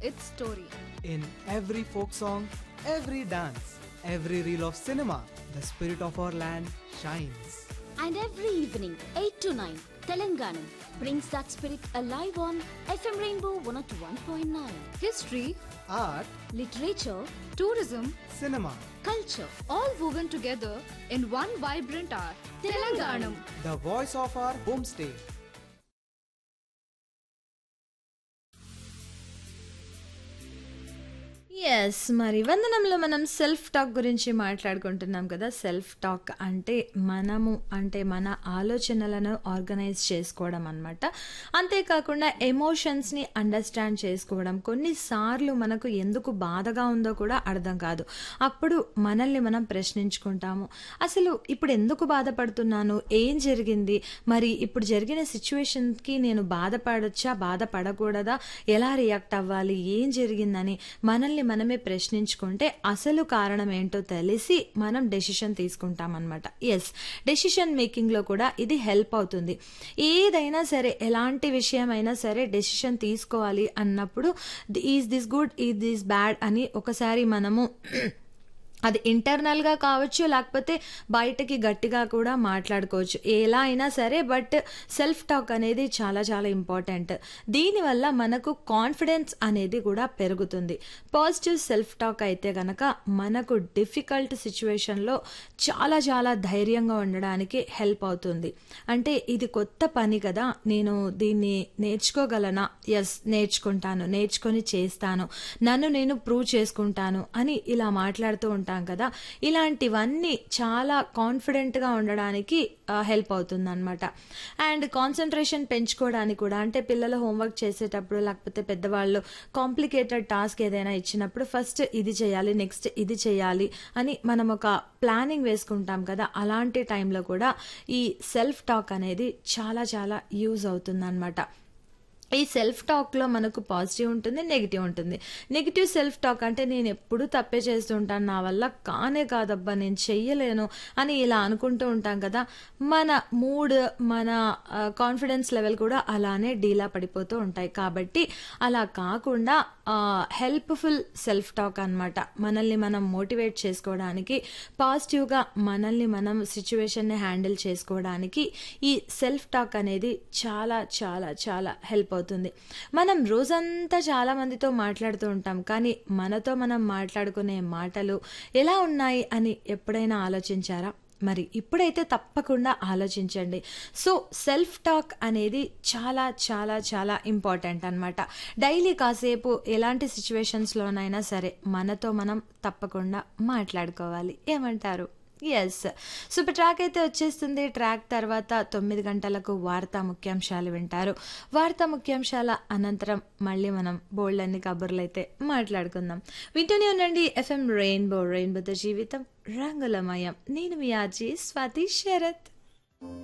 its story. In every folk song, every dance, every reel of cinema, the spirit of our land shines. And every evening, 8 to 9, Telangana brings that spirit alive on FM Rainbow 101.9. History, Art, Literature, tourism, cinema, culture, all woven together in one vibrant art. Telanganam. the voice of our homestay. Yes మరి వందనంలో మనం self talk గురించి మాట్లాడుకుంటున్నాం కదా self talk అంటే మనము అంటే మన ఆలోచనలను ఆర్గనైజ్ చేసుకోవడం అనమాట అంతేకాకుండా ఎమోషన్స్ని అండర్స్టాండ్ చేసుకోవడం కొన్నిసార్లు మనకు ఎందుకు బాధగా ఉందో కూడా అర్థం కాదు అప్పుడు మనల్ని మనం ప్రశ్నించుకుంటాము అసలు ఇప్పుడు ఎందుకు బాధపడుతున్నాను ఏం జరిగింది మరి ఇప్పుడు జరిగిన సిచ్యువేషన్కి నేను బాధపడొచ్చా బాధపడకూడదా ఎలా రియాక్ట్ అవ్వాలి ఏం జరిగిందని మనల్ని మనమే ప్రశ్నించుకుంటే అసలు కారణం ఏంటో తెలిసి మనం డెసిషన్ తీసుకుంటాం అనమాట ఎస్ డెసిషన్ మేకింగ్లో కూడా ఇది హెల్ప్ అవుతుంది ఏదైనా సరే ఎలాంటి విషయం అయినా సరే డెసిషన్ తీసుకోవాలి అన్నప్పుడు is this good is this bad అని ఒకసారి మనము అది ఇంటర్నల్గా కావచ్చు లేకపోతే బయటకి గట్టిగా కూడా మాట్లాడుకోవచ్చు ఎలా అయినా సరే బట్ సెల్ఫ్ టాక్ అనేది చాలా చాలా ఇంపార్టెంట్ దీనివల్ల మనకు కాన్ఫిడెన్స్ అనేది కూడా పెరుగుతుంది పాజిటివ్ సెల్ఫ్ టాక్ అయితే కనుక మనకు డిఫికల్ట్ సిచ్యువేషన్లో చాలా చాలా ధైర్యంగా ఉండడానికి హెల్ప్ అవుతుంది అంటే ఇది కొత్త పని కదా నేను దీన్ని నేర్చుకోగలనా ఎస్ నేర్చుకుంటాను నేర్చుకొని చేస్తాను నన్ను నేను ప్రూవ్ చేసుకుంటాను అని ఇలా మాట్లాడుతూ ఉంటాం కదా ఇలాంటివన్నీ చాలా కాన్ఫిడెంట్గా ఉండడానికి హెల్ప్ అవుతుంది అనమాట అండ్ కాన్సన్ట్రేషన్ పెంచుకోవడానికి కూడా అంటే పిల్లలు హోంవర్క్ చేసేటప్పుడు లేకపోతే పెద్దవాళ్ళు కాంప్లికేటెడ్ టాస్క్ ఏదైనా ఇచ్చినప్పుడు ఫస్ట్ ఇది చేయాలి నెక్స్ట్ ఇది చేయాలి అని మనం ఒక ప్లానింగ్ వేసుకుంటాం కదా అలాంటి టైంలో కూడా ఈ సెల్ఫ్ టాక్ అనేది చాలా చాలా యూజ్ అవుతుంది ఈ సెల్ఫ్ టాక్లో మనకు పాజిటివ్ ఉంటుంది నెగిటివ్ ఉంటుంది నెగిటివ్ సెల్ఫ్ టాక్ అంటే నేను ఎప్పుడు తప్పే చేస్తూ ఉంటాను నా వల్ల కానే కాదబ్బా నేను చెయ్యలేను అని ఇలా అనుకుంటూ ఉంటాం కదా మన మూడ్ మన కాన్ఫిడెన్స్ లెవెల్ కూడా అలానే డీలా పడిపోతూ ఉంటాయి కాబట్టి అలా కాకుండా హెల్ప్ఫుల్ సెల్ఫ్ టాక్ అనమాట మనల్ని మనం మోటివేట్ చేసుకోవడానికి పాజిటివ్గా మనల్ని మనం సిచ్యువేషన్ని హ్యాండిల్ చేసుకోవడానికి ఈ సెల్ఫ్ టాక్ అనేది చాలా చాలా చాలా హెల్ప్ అవుతుంది మనం రోజంతా చాలా మందితో మాట్లాడుతూ ఉంటాం కానీ మనతో మనం మాట్లాడుకునే మాటలు ఎలా ఉన్నాయి అని ఎప్పుడైనా ఆలోచించారా మరి ఇప్పుడైతే తప్పకుండా ఆలోచించండి సో సెల్ఫ్ టాక్ అనేది చాలా చాలా చాలా ఇంపార్టెంట్ అనమాట డైలీ కాసేపు ఎలాంటి సిచ్యువేషన్స్లోనైనా సరే మనతో మనం తప్పకుండా మాట్లాడుకోవాలి ఏమంటారు ఎస్ సూపర్ ట్రాక్ అయితే వచ్చేస్తుంది ట్రాక్ తర్వాత తొమ్మిది గంటలకు వార్తా ముఖ్యాంశాలు వింటారు వార్తా ముఖ్యాంశాల అనంతరం మళ్ళీ మనం బోల్డ్ అన్ని కబుర్లు అయితే మాట్లాడుకుందాం వింటూనే ఉండండి ఎఫ్ఎం రెయిన్బో రెయిన్బోతో జీవితం రంగులమయం నేను మీ ఆర్జీ స్వాతి శరత్